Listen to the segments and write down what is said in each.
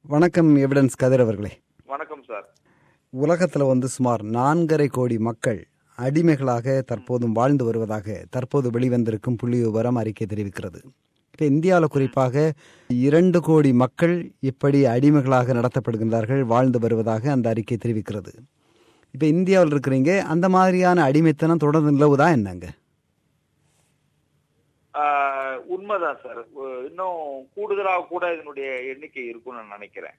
வணக்கம் எவிடன்ஸ் கதிர் அவர்களே வணக்கம் சார் உலகத்துல வந்து சுமார் நான்கரை கோடி மக்கள் அடிமைகளாக தற்போதும் வாழ்ந்து வருவதாக தற்போது வெளிவந்திருக்கும் புள்ளி விவரம் அறிக்கை தெரிவிக்கிறது இப்போ இந்தியாவில் குறிப்பாக இரண்டு கோடி மக்கள் இப்படி அடிமைகளாக நடத்தப்படுகின்றார்கள் வாழ்ந்து வருவதாக அந்த அறிக்கை தெரிவிக்கிறது இப்போ இந்தியாவில் இருக்கிறீங்க அந்த மாதிரியான அடிமைத்தனம் தொடர்ந்து நிலவுதா என்னங்க ஆஹ் உண்மைதான் சார் உ- இன்னும் கூடுதலாக கூட இதனுடைய எண்ணிக்கை இருக்கும்னு நான் நினைக்கிறேன்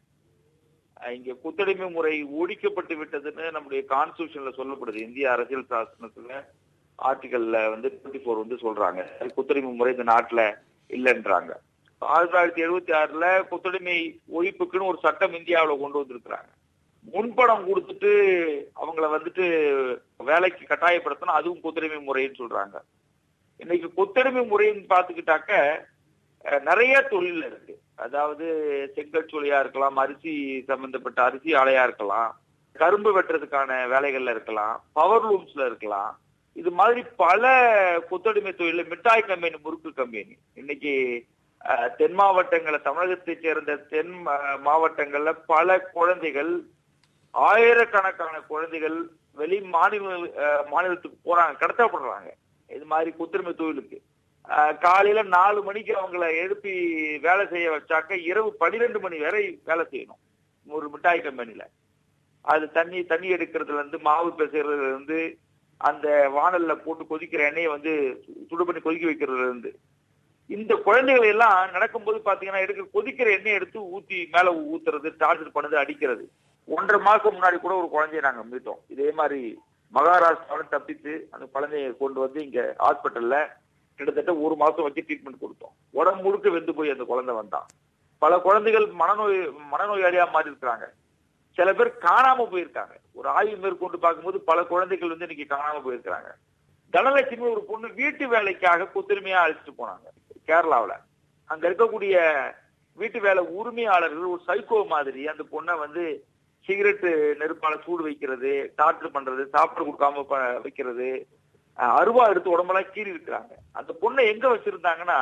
ஆஹ் இங்க குத்தடிமை முறை ஒழிக்கப்பட்டு விட்டதுன்னு நம்முடைய கான்ஸ்டியூஷன்ல சொல்லப்படுது இந்திய அரசியல் சாசனத்துல ஆர்டிகல்ல வந்து டுவெண்ட்டி ஃபோர் வந்து சொல்றாங்க குத்தடிமை முறை இந்த நாட்டுல இல்லைன்றாங்க ஆயிரத்தி தொள்ளாயிரத்தி எழுபத்தி ஆறுல குத்தடிமை ஒழிப்புக்குன்னு ஒரு சட்டம் இந்தியாவுல கொண்டு வந்திருக்கிறாங்க முன்பணம் கொடுத்துட்டு அவங்கள வந்துட்டு வேலைக்கு கட்டாயப்படுத்தணும் அதுவும் குத்தடிமை முறைன்னு சொல்றாங்க இன்னைக்கு கொத்தடிமை முறைன்னு பாத்துக்கிட்டாக்க அஹ், நிறைய தொழில் இருக்கு அதாவது செங்கல் சூளையா இருக்கலாம் அரிசி சம்பந்தப்பட்ட அரிசி ஆலையா இருக்கலாம் கரும்பு வெட்டுறதுக்கான வேலைகள்ல இருக்கலாம் பவர் லூம்ஸ்ல இருக்கலாம் இது மாதிரி பல கொத்தடிமை தொழில் மிட்டாய் கம்பெனி முறுக்கு கம்பெனி இன்னைக்கு அஹ், தென் மாவட்டங்களை தமிழகத்தை சேர்ந்த தென் மா- மாவட்டங்கள்ல பல குழந்தைகள் ஆயிரக்கணக்கான குழந்தைகள் வெளி மாநில அஹ், மாநிலத்துக்கு போறாங்க கடத்தப்படுறாங்க இது மாதிரி குத்திரமை தொழிலுக்கு ஆஹ் காலையில நாலு மணிக்கு அவங்கள எழுப்பி வேலை செய்ய வச்சாக்க இரவு பன்னிரெண்டு மணி வரை வேலை செய்யணும் ஒரு மிட்டாய் கம்பெனில அது தண்ணி தண்ணி எடுக்கிறதுல இருந்து மாவு பிசைறதுல இருந்து அந்த வானல்ல போட்டு கொதிக்கிற எண்ணெயை வந்து சு- சுடு பண்ணி கொதிக்க வைக்கிறதுல இருந்து இந்த குழந்தைகள் எல்லாம் நடக்கும்போது பாத்தீங்கன்னா எடுக்க கொதிக்கிற எண்ணெயை எடுத்து ஊத்தி மேல ஊத்துறது டார்ச்சர் பண்ணுது அடிக்கிறது ஒன்றரை மாசம் முன்னாடி கூட ஒரு குழந்தைய நாங்க மீட்டோம் இதே மாதிரி மகாராஷ்டிராவில தப்பித்து அந்த குழந்தைய கொண்டு வந்து இங்க ஹாஸ்பிட்டல்ல கிட்டத்தட்ட ஒரு மாசம் வச்சு ட்ரீட்மெண்ட் கொடுத்தோம் உடம்பு முழுக்க வெந்து போய் அந்த குழந்தை வந்தான் பல குழந்தைகள் மனநோய் மனநோயாளியா மாறி இருக்கிறாங்க சில பேர் காணாம போயிருக்காங்க ஒரு ஆய்வு மேற்கொண்டு பார்க்கும்போது பல குழந்தைகள் வந்து இன்னைக்கு காணாம போயிருக்காங்க தனலட்சுமி ஒரு பொண்ணு வீட்டு வேலைக்காக குத்துரிமையா அழைச்சிட்டு போனாங்க கேரளாவுல அங்க இருக்கக்கூடிய வீட்டு வேலை உரிமையாளர்கள் ஒரு சைக்கோ மாதிரி அந்த பொண்ணை வந்து சிகரெட் நெருப்பால சூடு வைக்கிறது டார்ச்சர் பண்றது சாப்பாடு கொடுக்காம ப- வைக்கிறது அஹ் அருவா எடுத்து உடம்பெல்லாம் கீறி இருக்கிறாங்க அந்த பொண்ணை எங்க வச்சிருந்தாங்கன்னா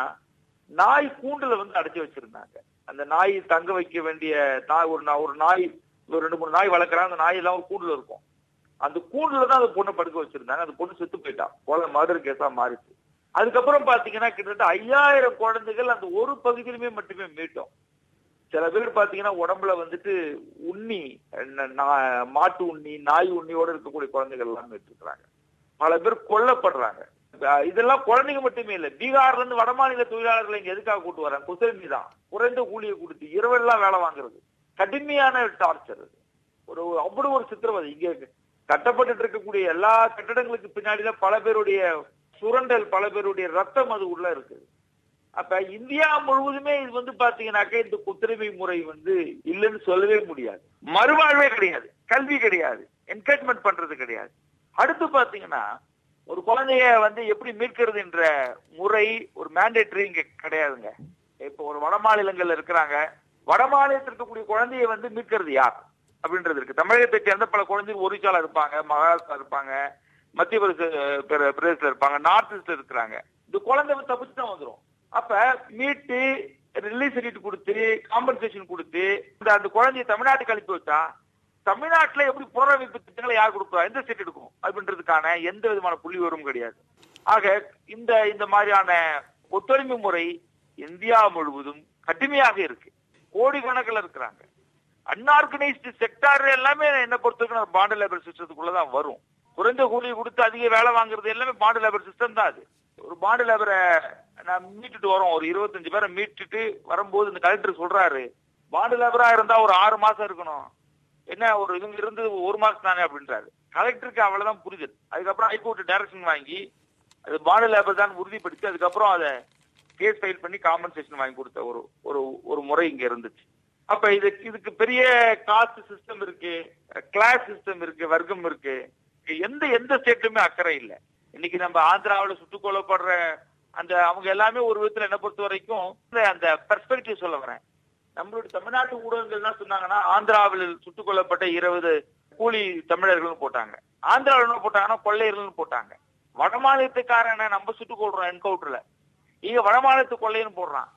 நாய் கூண்டுல வந்து அடைச்சு வச்சிருந்தாங்க அந்த நாய் தங்க வைக்க வேண்டிய நாய் ஒரு நா- ஒரு நாய் ஒரு ரெண்டு மூணு நாய் வளர்க்குறாங்க அந்த நாய் எல்லாம் ஒரு கூண்டுல இருக்கும் அந்த கூண்டுல தான் அந்த பொண்ணை படுக்க வச்சிருந்தாங்க அந்த பொண்ணு செத்து போயிட்டான் கொலை மர்டர் கேஸா மாறிச்சு அதுக்கப்புறம் பாத்தீங்கன்னா கிட்டத்தட்ட ஐயாயிரம் குழந்தைகள் அந்த ஒரு பகுதியிலுமே மட்டுமே மீட்டோம் சில பேர் பாத்தீங்கன்னா உடம்புல வந்துட்டு உண்ணி ந- நா- மாட்டு உண்ணி நாய் உண்ணியோட இருக்கக்கூடிய குழந்தைகள் எல்லாம் மீட்டிருக்கிறாங்க பல பேர் கொல்லப்படுறாங்க அஹ் இதெல்லாம் குழந்தைங்க மட்டுமே இல்ல பீகார்ல இருந்து வடமாநில தொழிலாளர்களை இங்க எதுக்காக கூட்டு வராங்க குசல்மி தான் குறைந்த கூலியை கொடுத்து இரவெல்லாம் வேலை வாங்குறது கடுமையான டார்ச்சர் அது ஒரு அவ்வளவு ஒரு சித்திரவதை இங்க கட்டப்பட்டு இருக்கக்கூடிய எல்லா கட்டடங்களுக்கு பின்னாடிதான் பல பேருடைய சுரண்டல் பல பேருடைய ரத்தம் அது உள்ள இருக்குது அப்ப இந்தியா முழுவதுமே இது வந்து பாத்தீங்கன்னாக்க இந்த குத்தரிமை முறை வந்து இல்லைன்னு சொல்லவே முடியாது மறுவாழ்வே கிடையாது கல்வி கிடையாது என்கரேஜ்மெண்ட் பண்றது கிடையாது அடுத்து பாத்தீங்கன்னா ஒரு குழந்தைய வந்து எப்படி மீட்கிறது என்ற முறை ஒரு மேண்டேட்டரி இங்க கிடையாதுங்க இப்போ ஒரு வட மாநிலங்கள்ல இருக்கிறாங்க வட மாநிலத்தில் இருக்கக்கூடிய குழந்தைய வந்து மீட்கிறது யார் அப்படின்றது இருக்கு தமிழகத்தை சேர்ந்த பல குழந்தைகள் ஒரிசால இருப்பாங்க மகாராஷ்டிரா இருப்பாங்க மத்திய பிரதேச பிர- பிரதேசத்துல இருப்பாங்க நார்த் ஈஸ்ட்ல இருக்கிறாங்க இந்த குழந்தை வந்து தப்பிச்சு தான் வந்துரும் அப்ப மீட்டு ரிலீஸ் சர்டிஃபிகேட் கொடுத்து காம்பன்சேஷன் கொடுத்து இந்த அந்த குழந்தைய தமிழ்நாட்டுக்கு அனுப்பி வச்சா தமிழ்நாட்டுல எப்படி புனரமைப்பு திட்டங்களை யார் கொடுப்பா எந்த ஸ்டேட் எடுக்கும் அப்படின்றதுக்கான எந்த விதமான புள்ளி வரும் கிடையாது ஆக இந்த இந்த மாதிரியான ஒத்துழைமை முறை இந்தியா முழுவதும் கடுமையாக இருக்கு கோடிக்கணக்கில் இருக்கிறாங்க அன்ஆர்கனைஸ்டு செக்டார் எல்லாமே என்ன பொறுத்தவரைக்கும் பாண்டு லேபர் சிஸ்டத்துக்குள்ளதான் வரும் குறைந்த கூலி கொடுத்து அதிக வேலை வாங்குறது எல்லாமே பாண்டு லேபர் சிஸ்டம் தான் அது ஒரு பாண்டு லேபரை நான் மீட்டுட்டு வரோம் ஒரு இருபத்தஞ்சு பேரை மீட்டுட்டு வரும்போது இந்த கலெக்டர் சொல்றாரு பாண்டு லேபரா இருந்தா ஒரு ஆறு மாசம் இருக்கணும் என்ன ஒரு இவங்க இருந்து ஒரு மாசம் தானே அப்படின்றாரு கலெக்டருக்கு அவ்வளவுதான் புரிதல் அதுக்கப்புறம் ஹைகோர்ட் டைரக்ஷன் வாங்கி அது பாண்டு லேபர் தான் உறுதிப்படுத்தி அதுக்கப்புறம் அதை கேஸ் ஃபைல் பண்ணி காம்பன்சேஷன் வாங்கி கொடுத்த ஒரு ஒரு ஒரு முறை இங்க இருந்துச்சு அப்ப இது இதுக்கு பெரிய காஸ்ட் சிஸ்டம் இருக்கு கிளாஸ் சிஸ்டம் இருக்கு வர்க்கம் இருக்கு எந்த எந்த ஸ்டேட்லயுமே அக்கறை இல்ல இன்னைக்கு நம்ம ஆந்திராவுல சுட்டுக் கொல்லப்படுற அந்த அவங்க எல்லாமே ஒரு விதத்துல என்ன பொறுத்த வரைக்கும் இந்த- அந்த பெர்ஸ்பெக்டிவ் சொல்ல வரேன் நம்மளுடைய தமிழ்நாட்டு ஊடகங்கள் என்ன சொன்னாங்கன்னா ஆந்திராவில் சுட்டுக் கொல்லப்பட்ட இருபது கூலி தமிழர்கள்னு போட்டாங்க ஆந்திராவில் என்ன போட்டாங்கன்னா கொள்ளையர்கள்னு போட்டாங்க வடமாநிலத்துக்காரனை நம்ம சுட்டுக் கொள்றோம் என்கவுண்டர்ல இங்க வடமாநிலத்து கொள்ளையன்னு போடுறான்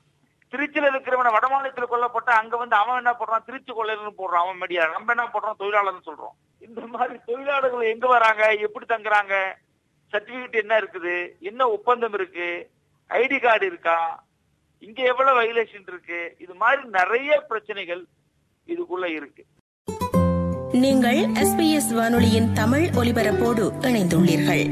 திருச்சியில இருக்கிறவன வட மாநிலத்துல கொல்லப்பட்ட அங்க வந்து அவன் என்ன போடுறான் திருச்சி கொள்ளைன்னு போடுறான் அவன் மீடியா நம்ம என்ன போடுறோம் தொழிலாளர்னு சொல்றோம் இந்த மாதிரி தொழிலாளர்கள் எங்க வராங்க எப்படி தங்குறாங்க சர்டிபிகேட் என்ன இருக்குது என்ன ஒப்பந்தம் இருக்கு ஐடி கார்டு இருக்கா இங்க எவ்வளவு வைலேஷன் இருக்கு இது மாதிரி நிறைய பிரச்சனைகள் இதுக்குள்ள இருக்கு நீங்கள் எஸ்பிஎஸ் வானொலியின் தமிழ் ஒலிபரப்போடு இணைந்துள்ளீர்கள்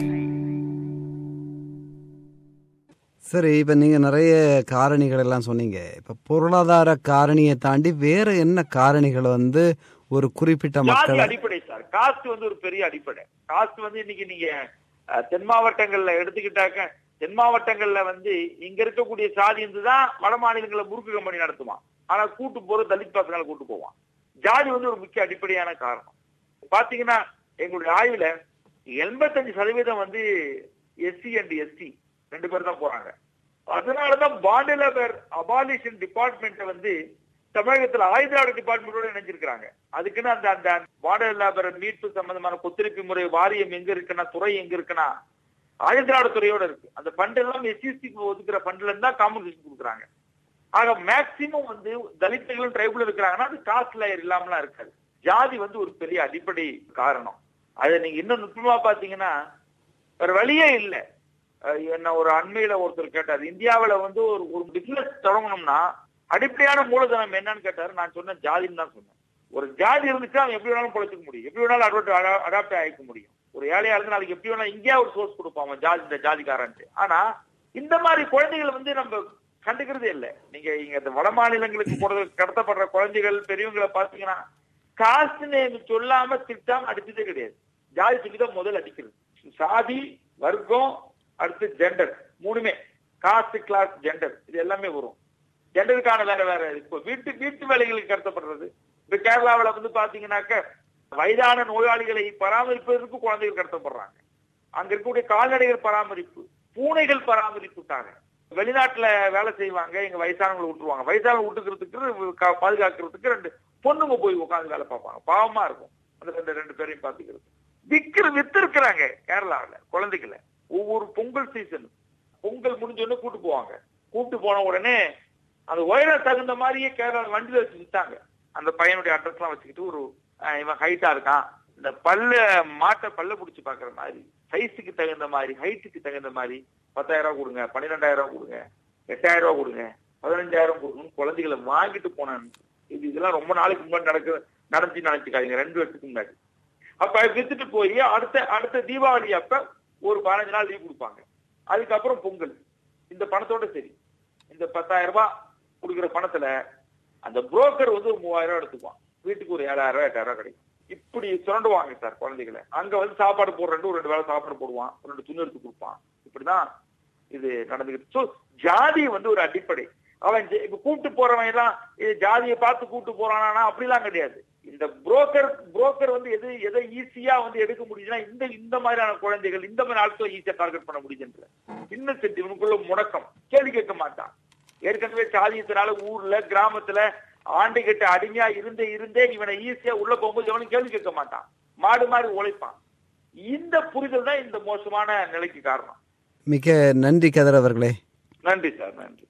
சரி இப்ப நீங்க நிறைய காரணிகள் எல்லாம் சொன்னீங்க இப்ப பொருளாதார காரணியை தாண்டி வேற என்ன காரணிகள் வந்து ஒரு குறிப்பிட்ட ஜாதி மக்களை அடிப்படை சார் காஸ்ட் வந்து ஒரு பெரிய அடிப்படை காஸ்ட் வந்து இன்னைக்கு நீங்க அஹ், தென் மாவட்டங்கள்ல எடுத்துக்கிட்டாக்க தென் மாவட்டங்கள்ல வந்து இங்க இருக்கக்கூடிய சாதி இருந்துதான் வட மாநிலங்கள்ல முறுக்கு கம்பெனி நடத்துவான் ஆனா கூட்டு போற தலித் பசங்களை கூட்டு போவான் ஜாதி வந்து ஒரு முக்கிய அடிப்படையான காரணம் பாத்தீங்கன்னா எங்களுடைய ஆய்வுல எண்பத்தஞ்சு சதவீதம் வந்து எஸ்சி அண்ட் எஸ்டி ரெண்டு பேர் தான் போறாங்க அதனாலதான் பாண்ட் லேபர் அபாலிஷன் டிபார்ட்மெண்ட் வந்து தமிழகத்துல ஆயுதாடு டிபார்ட்மெண்டோட இணைஞ்சிருக்கிறாங்க அதுக்குன்னு அந்த அந்த பாண்ட் லேபர் மீட்பு சம்பந்தமான கொத்திருப்பு முறை வாரியம் எங்க இருக்குன்னா துறை எங்க இருக்குன்னா ஆயுதாடு துறையோட இருக்கு அந்த ஃபண்ட் எல்லாம் எஸ்சிஸ்டிக்கு ஒதுக்குற ஃபண்ட்ல இருந்தா காம்பன்சேஷன் கொடுக்குறாங்க ஆக மேக்சிமம் வந்து தலித்துகளும் ட்ரைபிள் இருக்கிறாங்கன்னா அது காஸ்ட் லேயர் இல்லாமலாம் இருக்காது ஜாதி வந்து ஒரு பெரிய அடிப்படை காரணம் அதை நீங்க இன்னும் நுட்பமா பாத்தீங்கன்னா வேற வழியே இல்ல அஹ் என்ன ஒரு அண்மையில ஒருத்தர் கேட்டார் இந்தியாவுல வந்து ஒரு ஒரு பிசினஸ் தொடங்கணும்னா அடிப்படையான மூலதனம் என்னன்னு கேட்டாரு நான் சொன்னேன் ஜாதின்னு தான் சொன்னேன் ஒரு ஜாதி இருந்துச்சா அவன் எப்படி வேணாலும் பொழைச்சிக்க முடியும் எப்படி வேணாலும் அட்வர்ட் அடாப்ட் ஆகிக்க முடியும் ஒரு ஏழையா இருந்து நாளைக்கு எப்படி வேணாலும் இங்கேயா ஒரு சோர்ஸ் கொடுப்பான் அவன் ஜாதி இந்த ஜாதிக்காரன்ட்டு ஆனா இந்த மாதிரி குழந்தைகள் வந்து நம்ம கண்டுக்கிறதே இல்ல நீங்க இங்க இந்த வட மாநிலங்களுக்கு போறது கடத்தப்படுற குழந்தைகள் பெரியவங்களை பாத்தீங்கன்னா காஸ்ட் நேம் சொல்லாம திட்டாம அடிச்சதே கிடையாது ஜாதி சொல்லி தான் முதல் அடிக்கிறது சாதி வர்க்கம் அடுத்து ஜெண்டர் மூணுமே காஸ்ட் கிளாஸ் ஜெண்டர் இது எல்லாமே வரும் ஜெண்டருக்கான வேற வேற இப்போ வீட்டு வீட்டு வேலைகளுக்கு கடத்தப்படுறது இப்ப கேரளாவுல வந்து பாத்தீங்கன்னாக்க வயதான நோயாளிகளை பராமரிப்பதற்கு குழந்தைகள் கடத்தப்படுறாங்க அங்க இருக்கக்கூடிய கால்நடைகள் பராமரிப்பு பூனைகள் பராமரிப்புக்காக வெளிநாட்டுல வேலை செய்வாங்க எங்க வயசானவங்களை விட்டுருவாங்க வயசானவங்க விட்டுக்கிறதுக்கு கா- பாதுகாக்கிறதுக்கு ரெண்டு பொண்ணுங்க போய் உட்காந்து வேலை பார்ப்பாங்க பாவமா இருக்கும் அந்த ரெண்டு ரெண்டு பேரையும் பாத்துக்கிறது விக்கிற வித்து இருக்கிறாங்க கேரளாவுல குழந்தைகளை ஒவ்வொரு பொங்கல் சீசன் பொங்கல் முடிஞ்ச உடனே கூட்டு போவாங்க கூட்டு போன உடனே அந்த உயரம் தகுந்த மாதிரியே கேரளா வண்டியில வச்சு வித்தாங்க அந்த பையனுடைய அட்ரஸ் எல்லாம் வச்சுக்கிட்டு ஒரு அஹ், இவன் ஹைட்டா இருக்கான் இந்த பல்ல மாட்டை பல்ல புடிச்சு பாக்குற மாதிரி சைஸுக்கு தகுந்த மாதிரி ஹைட்டுக்கு தகுந்த மாதிரி பத்தாயிரம் ரூபாய் கொடுங்க பன்னிரெண்டாயிரம் ரூபாய் கொடுங்க எட்டாயிரம் ரூபாய் கொடுங்க பதினஞ்சாயிரம் கொடுங்கன்னு குழந்தைகளை வாங்கிட்டு போனான் இது இதெல்லாம் ரொம்ப நாளைக்கு முன்னாடி நடக்கு நடந்துச்சு நினைச்சுக்காதீங்க ரெண்டு வருஷத்துக்கு முன்னாடி அப்ப வித்துட்டு போய் அடுத்த அடுத்த தீபாவளி அப்ப ஒரு பதினஞ்சு நாள் லீவ் கொடுப்பாங்க அதுக்கப்புறம் பொங்கல் இந்த பணத்தோட சரி இந்த பத்தாயிரம் ரூபாய் கொடுக்குற பணத்துல அந்த புரோக்கர் வந்து ஒரு மூவாயிரம் ரூபாய் எடுத்துக்குவான் வீட்டுக்கு ஒரு ஏழாயிரம் ரூபாய் எட்டாயிரம் ரூபாய் கிடைக்கும் இப்படி சுரண்டுவாங்க சார் குழந்தைகளை அங்க வந்து சாப்பாடு போடுறேன் ஒரு ரெண்டு வேளை சாப்பாடு போடுவான் ஒரு ரெண்டு துணி எடுத்து கொடுப்பான் இப்படிதான் இது நடந்துக்கிட்டு சோ ஜாதி வந்து ஒரு அடிப்படை அவன் ஜெ- இப்ப கூட்டு போறவன் எல்லாம் இது ஜாதியை பார்த்து கூட்டு போறானா அப்படிலாம் கிடையாது இந்த புரோக்கர் புரோக்கர் வந்து எது எதை ஈஸியா வந்து எடுக்க முடியுதுன்னா இந்த இந்த மாதிரியான குழந்தைகள் இந்த மாதிரி ஆட்களை ஈஸியா டார்கெட் பண்ண முடியுதுன்ற இன்னசென்ட் இவனுக்குள்ள முடக்கம் கேள்வி கேட்க மாட்டான் ஏற்கனவே சாதியத்தினால ஊர்ல கிராமத்துல ஆண்டு கிட்ட அடிமையா இருந்தே இருந்தே இவனை ஈஸியா உள்ள போகும்போது எவனும் கேள்வி கேட்க மாட்டான் மாடு மாடு உழைப்பான் இந்த புரிதல் தான் இந்த மோசமான நிலைக்கு காரணம் மிக நன்றி கதிர் அவர்களே நன்றி சார் நன்றி